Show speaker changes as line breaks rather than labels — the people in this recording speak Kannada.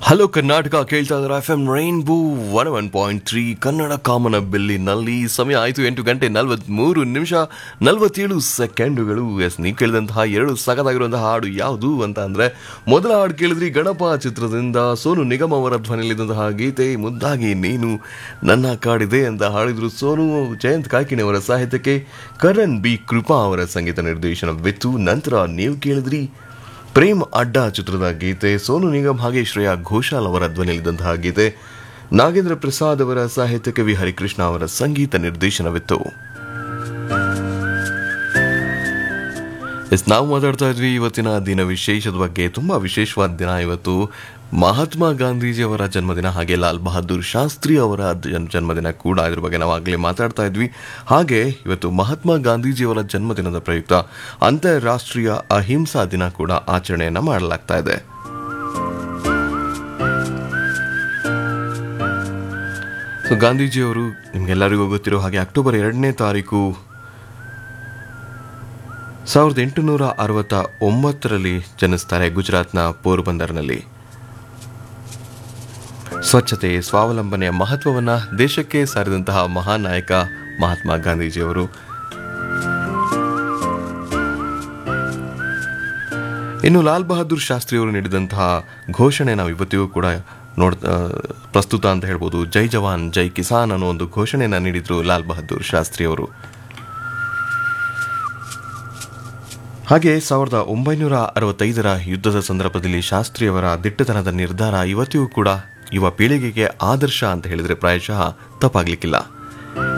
ಹಲೋ ಕರ್ನಾಟಕ ಕೇಳ್ತಾ ಇದ್ದಾರೆ F M Rainbow one one point three Kannada ಕಾಮನ ಬೆಲ್ಲಿನಲ್ಲಿ ಸಮಯ ಆಯಿತು ಎಂಟು ಗಂಟೆ ನಲವತ್ತ್ಮೂರು ನಿಮಿಷ ನಲವತ್ತೇಳು ಸೆಕೆಂಡುಗಳು ಎಸ್ ನೀವು ಕೇಳಿದಂತಹ ಎರಡು ಸಖತ್ತಾಗಿರುವಂತಹ ಹಾಡು ಯಾವುದು ಅಂತ ಅಂದರೆ ಮೊದಲ ಹಾಡು ಕೇಳಿದ್ರಿ ಗಣಪ ಚಿತ್ರದಿಂದ ಸೋನು ನಿಗಮ್ ಅವರ ಧ್ವನಿಯಲ್ಲಿದ್ದಂತಹ ಗೀತೆ ಮುದ್ದಾಗಿ ನೀನು ನನ್ನ ಕಾಡಿದೆ ಅಂತ ಹಾಡಿದ್ರು ಸೋನು ಜಯಂತ್ ಕಾಕಿಣಿ ಅವರ ಸಾಹಿತ್ಯಕ್ಕೆ ಕರಣ್ ಬಿ ಕೃಪಾ ಅವರ ಸಂಗೀತ ನಿರ್ದೇಶನವಿತ್ತು ನಂತರ ನೀವು ಕೇಳಿದ್ರಿ ಪ್ರೇಮ್ ಅಡ್ಡ ಚಿತ್ರದ ಗೀತೆ ಸೋನು ನಿಗಮ್ ಹಾಗೆ ಶ್ರೇಯಾ ಘೋಷಾಲ್ ಅವರ ಧ್ವನಿಯಲ್ಲಿದ್ದಂತಹ ಗೀತೆ ನಾಗೇಂದ್ರ ಪ್ರಸಾದ್ ಅವರ ಸಾಹಿತ್ಯಕ್ಕೆ ವಿ ಹರಿಕೃಷ್ಣ ಅವರ ಸಂಗೀತ ನಿರ್ದೇಶನವಿತ್ತು ಎಸ್ ನಾವು ಮಾತಾಡ್ತಾ ಇದ್ವಿ ಇವತ್ತಿನ ದಿನ ವಿಶೇಷದ ಬಗ್ಗೆ ತುಂಬಾ ವಿಶೇಷವಾದ ದಿನ ಇವತ್ತು ಮಹಾತ್ಮ ಗಾಂಧೀಜಿ ಅವರ ಜನ್ಮದಿನ ಹಾಗೆ ಲಾಲ್ ಬಹದ್ದೂರ್ ಶಾಸ್ತ್ರಿ ಅವರ ಜನ್- ಜನ್ಮದಿನ ಕೂಡ ಇದ್ರ ಬಗ್ಗೆ ನಾವು ಆಗಲೇ ಮಾತಾಡ್ತಾ ಇದ್ವಿ ಹಾಗೆ ಇವತ್ತು ಮಹಾತ್ಮ ಗಾಂಧೀಜಿಯವರ ಜನ್ಮದಿನದ ಪ್ರಯುಕ್ತ ಅಂತಾರಾಷ್ಟ್ರೀಯ ಅಹಿಂಸಾ ದಿನ ಕೂಡ ಆಚರಣೆಯನ್ನ ಮಾಡಲಾಗ್ತಾ ಇದೆ ಸೊ ಗಾಂಧೀಜಿಯವರು ನಿಮ್ಗೆಲ್ಲರಿಗೂ ಗೊತ್ತಿರೋ ಹಾಗೆ ಅಕ್ಟೋಬರ್ ಎರಡನೇ ತಾರೀಕು ಸಾವಿರದ ಎಂಟುನೂರ ಅರವತ್ತ ಒಂಬತ್ತರಲ್ಲಿ ಜನಿಸ್ತಾರೆ ಗುಜರಾತ್ನ ಪೋರ್ಬಂದರ್ನಲ್ಲಿ ಸ್ವಚ್ಛತೆ ಸ್ವಾವಲಂಬನೆಯ ಮಹತ್ವವನ್ನ ದೇಶಕ್ಕೆ ಸಾರಿದಂತಹ ಮಹಾನ್ ನಾಯಕ ಮಹಾತ್ಮ ಗಾಂಧೀಜಿಯವರು ಇನ್ನು ಲಾಲ್ ಬಹದ್ದೂರ್ ಶಾಸ್ತ್ರಿ ಅವರು ನೀಡಿದಂತಹ ಘೋಷಣೆ ನಾವು ಇವತ್ತಿಗೂ ಕೂಡ ನೋಡ್ ಆ, ಪ್ರಸ್ತುತ ಅಂತ ಹೇಳ್ಬೋದು ಜೈ ಜವಾನ್ ಜೈ ಕಿಸಾನ್ ಅನ್ನೋ ಒಂದು ಘೋಷಣೆಯನ್ನ ನೀಡಿದ್ರು ಲಾಲ್ ಬಹದ್ದೂರ್ ಶಾಸ್ತ್ರಿ ಅವರು ಹಾಗೆ ಸಾವಿರದ ಒಂಬೈನೂರ ಅರವತ್ತೈದರ ಯುದ್ಧದ ಸಂದರ್ಭದಲ್ಲಿ ಶಾಸ್ತ್ರಿಯವರ ದಿಟ್ಟತನದ ನಿರ್ಧಾರ ಇವತ್ತಿಗೂ ಕೂಡ ಯುವ ಪೀಳಿಗೆಗೆ ಆದರ್ಶ ಅಂತ ಹೇಳಿದ್ರೆ ಪ್ರಾಯಶಃ ತಪ್ಪಾಗ್ಲಿಕ್ಕಿಲ್ಲ